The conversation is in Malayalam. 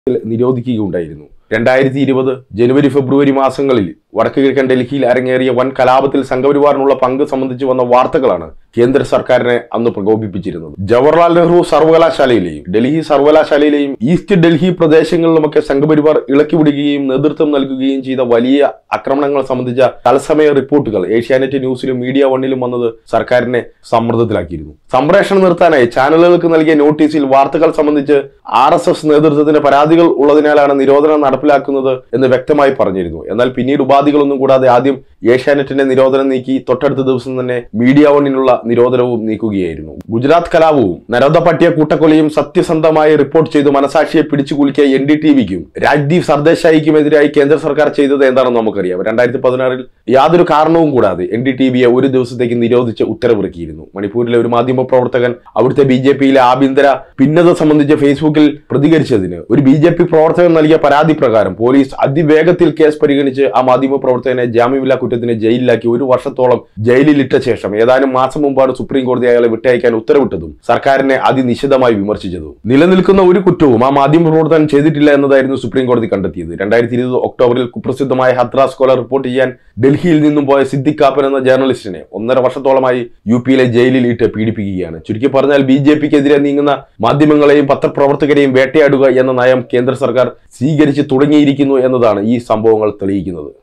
നിരോധിക്കുകയുണ്ടായിരുന്നു രണ്ടായിരത്തി ഇരുപത് ജനുവരി ഫെബ്രുവരി മാസങ്ങളിൽ വടക്ക് കിഴക്കൻ ഡൽഹിയിൽ അരങ്ങേറിയ വൻ കലാപത്തിൽ സംഘപരിവാറിനുള്ള പങ്ക് സംബന്ധിച്ച് വന്ന വാർത്തകളാണ് കേന്ദ്ര സർക്കാരിനെ അന്ന് പ്രകോപിപ്പിച്ചിരുന്നത് ജവഹർലാൽ നെഹ്റു സർവകലാശാലയിലെയും ഡൽഹി സർവകലാശാലയിലെയും ഈസ്റ്റ് ഡൽഹി പ്രദേശങ്ങളിലുമൊക്കെ സംഘപരിവാർ ഇളക്കിവിടുകയും നേതൃത്വം നൽകുകയും ചെയ്ത വലിയ ആക്രമണങ്ങൾ സംബന്ധിച്ച തത്സമയ റിപ്പോർട്ടുകൾ ഏഷ്യാനെറ്റ് ന്യൂസിലും മീഡിയ വണ്ണിലും വന്നത് സർക്കാരിനെ സമ്മർദ്ദത്തിലാക്കിയിരുന്നു സംപ്രേഷണം നിർത്താനായി ചാനലുകൾക്ക് നൽകിയ നോട്ടീസിൽ വാർത്തകൾ സംബന്ധിച്ച് ആർ എസ് എസ് നേതൃത്വത്തിന് പരാതികൾ ഉള്ളതിനാലാണ് നിരോധനം നടപ്പിലാക്കുന്നത് എന്ന് വ്യക്തമായി പറഞ്ഞിരുന്നു എന്നാൽ പിന്നീട് ഉപാധികളൊന്നും കൂടാതെ ആദ്യം ഏഷ്യാനെറ്റിന്റെ നിരോധനം നീക്കി തൊട്ടടുത്ത ദിവസം തന്നെ മീഡിയ വണ്ണിനുള്ള നിരോധനവും നീക്കുകയായിരുന്നു ഗുജറാത്ത് കലാപവും നരോദ പട്ടിയ കൂട്ടക്കൊലയും സത്യസന്ധമായി റിപ്പോർട്ട് ചെയ്ത് മനസാക്ഷിയെ പിടിച്ചു കുലുക്കിയ എൻ ഡി ടി വിക്കും രാജ്ദീപ് സർദേശായിക്കുമെതിരായി കേന്ദ്ര സർക്കാർ ചെയ്തത് എന്താണെന്ന് നമുക്കറിയാം രണ്ടായിരത്തി പതിനാറിൽ യാതൊരു കാരണവും കൂടാതെ എൻ ഡി ടി വിയെ ഒരു ദിവസത്തേക്ക് നിരോധിച്ച് ഉത്തരവിറക്കിയിരുന്നു മണിപ്പൂരിലെ ഒരു മാധ്യമ പ്രവർത്തകൻ അവിടുത്തെ ബി ജെ പിയിലെ ആഭ്യന്തര ഭിന്നത സംബന്ധിച്ച് ഫേസ്ബുക്കിൽ പ്രതികരിച്ചതിന് ഒരു ബി ജെ പി പ്രവർത്തകൻ നൽകിയ പരാതി പ്രകാരം പോലീസ് അതിവേഗത്തിൽ കേസ് പരിഗണിച്ച് ആ മാധ്യമ പ്രവർത്തകനെ ജാമ്യമില്ലാ കുറ്റത്തിന് ജയിലിലാക്കി ഒരു വർഷത്തോളം ജയിലിലിട്ട ശേഷം ഏതാനും മാസം മുമ്പാണ് സുപ്രീം കോടതി അയാളെ വിട്ടയക്കാൻ ഉത്തരവിട്ടതും സർക്കാരിനെ അതിനിശിതമായി വിമർശിച്ചതും നിലനിൽക്കുന്ന ഒരു കുറ്റവും ആ മാധ്യമ പ്രവർത്തകൻ ചെയ്തിട്ടില്ല എന്നതായിരുന്നു സുപ്രീം കോടതി കണ്ടെത്തിയത് രണ്ടായിരത്തി ഇരുപത് ഒക്ടോബറിൽ കുപ്രസിദ്ധമായ ഹത്രാസ് കൊല റിപ്പോർട്ട് ചെയ്യാൻ ഡൽഹിയിൽ നിന്നും പോയ സിദ്ദിഖ് കാപ്പൻ എന്ന ജേർണലിസ്റ്റിനെ ഒന്നര വർഷത്തോളമായി യു പിയിലെ ജയിലിൽ ഇട്ട് പീഡിപ്പിക്കുകയാണ് ചുരുക്കി പറഞ്ഞാൽ ബി ജെ പിക്കെതിരെ നീങ്ങുന്ന മാധ്യമങ്ങളെയും പത്രപ്രവർത്തകരെയും വേട്ടയാടുക എന്ന നയം കേന്ദ്ര സർക്കാർ സ്വീകരിച്ച് തുടങ്ങിയിരിക്കുന്നു എന്നതാണ് ഈ സംഭവങ്ങൾ തെളിയിക്കുന്നത്